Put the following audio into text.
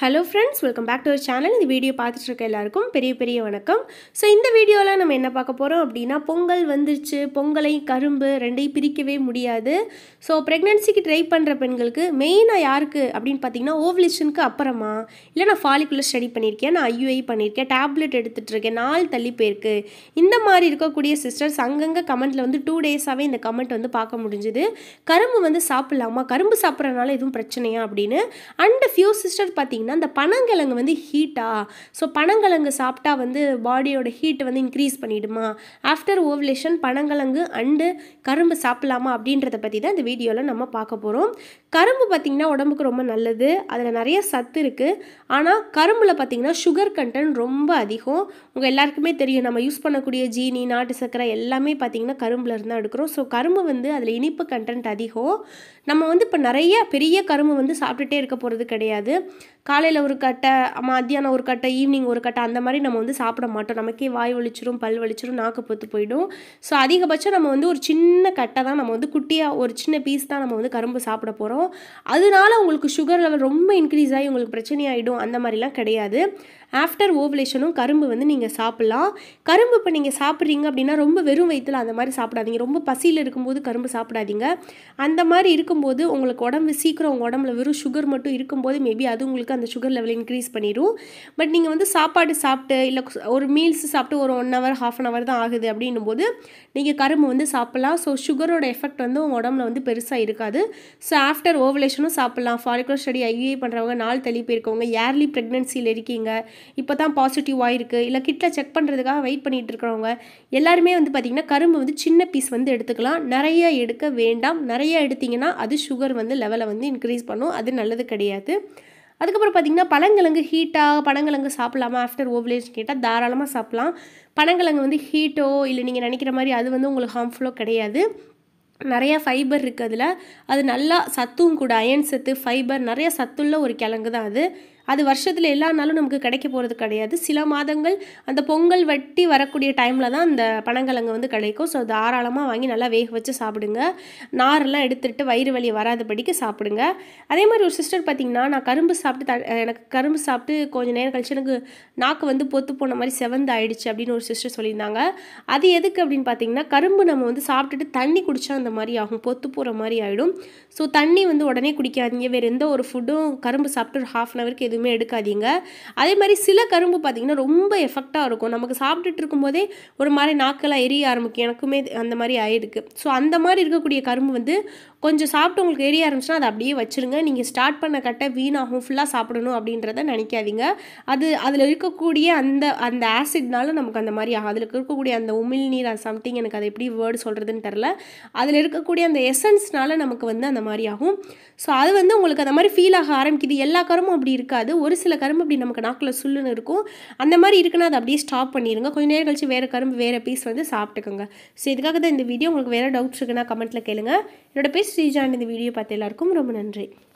hello friends welcome back to our channel இந்த video பார்த்துட்டு இருக்க எல்லாருக்கும் பெரிய பெரிய வணக்கம் ஸோ இந்த வீடியோவில் நம்ம என்ன பார்க்க போகிறோம் அப்படின்னா பொங்கல் வந்துருச்சு பொங்கலை கரும்பு ரெண்டையும் பிரிக்கவே முடியாது ஸோ ப்ரெக்னென்சிக்கு ட்ரை பண்ணுற பெண்களுக்கு மெயினாக யாருக்கு அப்படின்னு பார்த்தீங்கன்னா ஓவலேஷனுக்கு அப்புறமா இல்லை நான் ஃபாலிகுலர் ஸ்டடி பண்ணியிருக்கேன் நான் ஐயுஐ பண்ணியிருக்கேன் டேப்லெட் எடுத்துகிட்டு இருக்கேன் நாள் தள்ளி போயிருக்கு இந்த மாதிரி இருக்கக்கூடிய சிஸ்டர்ஸ் அங்கங்கே கமெண்ட்டில் வந்து டூ டேஸாகவே இந்த கமெண்ட் வந்து பார்க்க முடிஞ்சுது கரும்பு வந்து சாப்பிட்லாமா கரும்பு சாப்பிட்றதுனால எதுவும் பிரச்சனையா அப்படின்னு அண்ட் ஃபியூ சிஸ்டர் பார்த்தீங்கன்னா இந்த பனங்கிழங்கு வந்து ஹீட்டா ஸோ பனங்கிழங்கு சாப்பிட்டா வந்து பாடியோட ஹீட் வந்து இன்க்ரீஸ் பண்ணிடுமா ஆஃப்டர் ஓவலேஷன் பனங்கிழங்கு அண்டு கரும்பு சாப்பிட்லாமா அப்படின்றத பற்றி தான் இந்த வீடியோவில் நம்ம பார்க்க போகிறோம் கரும்பு பார்த்திங்கன்னா உடம்புக்கு ரொம்ப நல்லது அதில் நிறைய சத்து இருக்குது ஆனால் கரும்பில் பார்த்திங்கன்னா சுகர் கண்டென்ட் ரொம்ப அதிகம் உங்கள் எல்லாருக்குமே தெரியும் நம்ம யூஸ் பண்ணக்கூடிய ஜீனி நாட்டு சர்க்கரை எல்லாமே பார்த்திங்கன்னா கரும்பில் இருந்தால் எடுக்கிறோம் ஸோ கரும்பு வந்து அதில் இனிப்பு கண்டென்ட் அதிகம் நம்ம வந்து இப்போ நிறைய பெரிய கரும்பு வந்து சாப்பிட்டுட்டே இருக்க போகிறது கிடையாது காலையில் ஒரு கட்டை மத்தியானம் ஒரு கட்டை ஈவினிங் ஒரு கட்டை அந்த மாதிரி நம்ம வந்து சாப்பிட மாட்டோம் நமக்கே வாய் வலிச்சிரும் பல் வலிச்சிரும் நாக்கு பொத்து போயிடும் ஸோ அதிகபட்சம் நம்ம வந்து ஒரு சின்ன கட்டை தான் நம்ம வந்து குட்டியாக ஒரு சின்ன பீஸ் தான் நம்ம வந்து கரும்பு சாப்பிட போகிறோம் அதனால உங்களுக்கு சுகர் லெவல் ரொம்ப இன்க்ரீஸ் ஆகி உங்களுக்கு பிரச்சனை ஆகிடும் அந்த மாதிரிலாம் கிடையாது ஆஃப்டர் ஓவலேஷனும் கரும்பு வந்து நீங்கள் சாப்பிட்லாம் கரும்பு இப்போ நீங்கள் சாப்பிட்றீங்க அப்படின்னா ரொம்ப வெறும் வயிற்றில் அந்த மாதிரி சாப்பிடாதீங்க ரொம்ப பசியில் இருக்கும்போது கரும்பு சாப்பிடாதீங்க அந்த மாதிரி இருக்கும்போது உங்களுக்கு உடம்பு சீக்கிரம் உங்கள் உடம்புல வெறும் சுகர் மட்டும் இருக்கும்போது மேபி அது உங்களுக்கு அந்த சுகர் லெவல் இன்க்ரீஸ் பண்ணிடும் பட் நீங்கள் வந்து சாப்பாடு சாப்பிட்டு இல்லை ஒரு மீல்ஸ் சாப்பிட்டு ஒரு one hour half an hour தான் ஆகுது அப்படின்னும் போது நீங்கள் கரும்பு வந்து சாப்பிட்லாம் ஸோ சுகரோட எஃபெக்ட் வந்து உங்கள் உடம்புல வந்து பெருசாக இருக்காது ஸோ ஆஃப்டர் ஓவலேஷனும் சாப்பிட்லாம் ஃபாலிகுலர் ஸ்டடி ஐஏ பண்ணுறவங்க நாள் தள்ளி போயிருக்கவங்க ஏர்லி ப்ரெக்னென்சியில் இருக்கீங்க இப்போ தான் பாசிட்டிவ் ஆயிருக்கு இல்லை கிட்டில் செக் பண்ணுறதுக்காக வெயிட் பண்ணிகிட்டு இருக்கிறவங்க எல்லாருமே வந்து பார்த்திங்கன்னா கரும்பு வந்து சின்ன பீஸ் வந்து எடுத்துக்கலாம் நிறைய எடுக்க வேண்டாம் நிறைய எடுத்திங்கன்னா அது சுகர் வந்து லெவலை வந்து இன்க்ரீஸ் பண்ணும் அது நல்லது கிடையாது அதுக்கப்புறம் பார்த்திங்கன்னா பனங்கிழங்கு ஹீட்டாக பனங்கிழங்கு சாப்பிட்லாமா ஆஃப்டர் ஓவலேஷன் கேட்டால் தாராளமாக சாப்பிட்லாம் பனங்கிழங்கு வந்து ஹீட்டோ இல்லை நீங்கள் நினைக்கிற மாதிரி அது வந்து உங்களுக்கு ஹார்ம்ஃபுல்லோ கிடையாது நிறையா ஃபைபர் இருக்குது அதில் அது நல்லா சத்தும் கூட அயன் சத்து ஃபைபர் நிறைய சத்துள்ள ஒரு கிழங்கு தான் அது அது வருஷத்தில் எல்லா நாளும் நமக்கு கிடைக்க போகிறது கிடையாது சில மாதங்கள் அந்த பொங்கல் வட்டி வரக்கூடிய டைமில் தான் அந்த பனங்கிழங்கு வந்து கிடைக்கும் ஸோ தாராளமாக வாங்கி நல்லா வேக வச்சு சாப்பிடுங்க நாரெல்லாம் எடுத்துகிட்டு வயிறு வலி வராதபடிக்கு சாப்பிடுங்க அதே மாதிரி ஒரு சிஸ்டர் பார்த்திங்கன்னா நான் கரும்பு சாப்பிட்டு த எனக்கு கரும்பு சாப்பிட்டு கொஞ்சம் நேரம் கழிச்சு எனக்கு நாக்கு வந்து பொத்து போன மாதிரி செவந்து ஆயிடுச்சு அப்படின்னு ஒரு சிஸ்டர் சொல்லியிருந்தாங்க அது எதுக்கு அப்படின்னு பார்த்தீங்கன்னா கரும்பு நம்ம வந்து சாப்பிட்டுட்டு தண்ணி குடித்தா அந்த மாதிரி ஆகும் பொத்து போகிற மாதிரி ஆகிடும் ஸோ தண்ணி வந்து உடனே குடிக்காதீங்க வேறு எந்த ஒரு ஃபுட்டும் கரும்பு சாப்பிட்டு ஒரு ஹாஃப் அன் ஹவருக்கு எதுவுமே எடுக்காதீங்க அதே மாதிரி சில கரும்பு பார்த்திங்கன்னா ரொம்ப எஃபெக்டாக இருக்கும் நமக்கு சாப்பிட்டுட்டு இருக்கும்போதே ஒரு மாதிரி நாக்கெல்லாம் எரிய ஆரம்பிக்கும் எனக்குமே அந்த மாதிரி ஆயிருக்கு ஸோ அந்த மாதிரி இருக்கக்கூடிய கரும்பு வந்து கொஞ்சம் சாப்பிட்டு உங்களுக்கு எரிய ஆரம்பிச்சுன்னா அதை அப்படியே வச்சுருங்க நீங்கள் ஸ்டார்ட் பண்ண கட்ட வீணாகும் ஃபுல்லாக சாப்பிடணும் அப்படின்றத நினைக்காதீங்க அது அதில் இருக்கக்கூடிய அந்த அந்த ஆசிட்னால நமக்கு அந்த மாதிரி ஆகும் அதில் இருக்கக்கூடிய அந்த உமிழ் நீர் அது சம்திங் எனக்கு அதை எப்படி வேர்டு சொல்கிறதுன்னு தெரில அதில் இருக்கக்கூடிய அந்த எசன்ஸ்னால நமக்கு வந்து அந்த மாதிரி ஆகும் ஸோ அது வந்து உங்களுக்கு அந்த மாதிரி ஃபீல் ஆக ஆரம்பிக்குது எல்லா கரும்பும் அப்படி இருக்காது ஒரு சில கரும்பு அப்படி நமக்கு நாக்கில் சுல்லுன்னு இருக்கும் அந்த மாதிரி இருக்குன்னா அதை அப்படியே ஸ்டாப் பண்ணிடுங்க கொஞ்சம் நேரம் கழிச்சு வேறு கரும்பு வேறு பீஸ் வந்து சாப்பிட்டுக்கோங்க ஸோ இதுக்காக தான் இந்த வீடியோ உங்களுக்கு வேறு டவுட்ஸ் இருக்குன்னா கமெண்ட்டில் கேளுங்க என்னோட பேர் ஸ்ரீஜான் இந்த வீடியோ பார்த்த எல்லாருக்கும் ரொம்ப நன்றி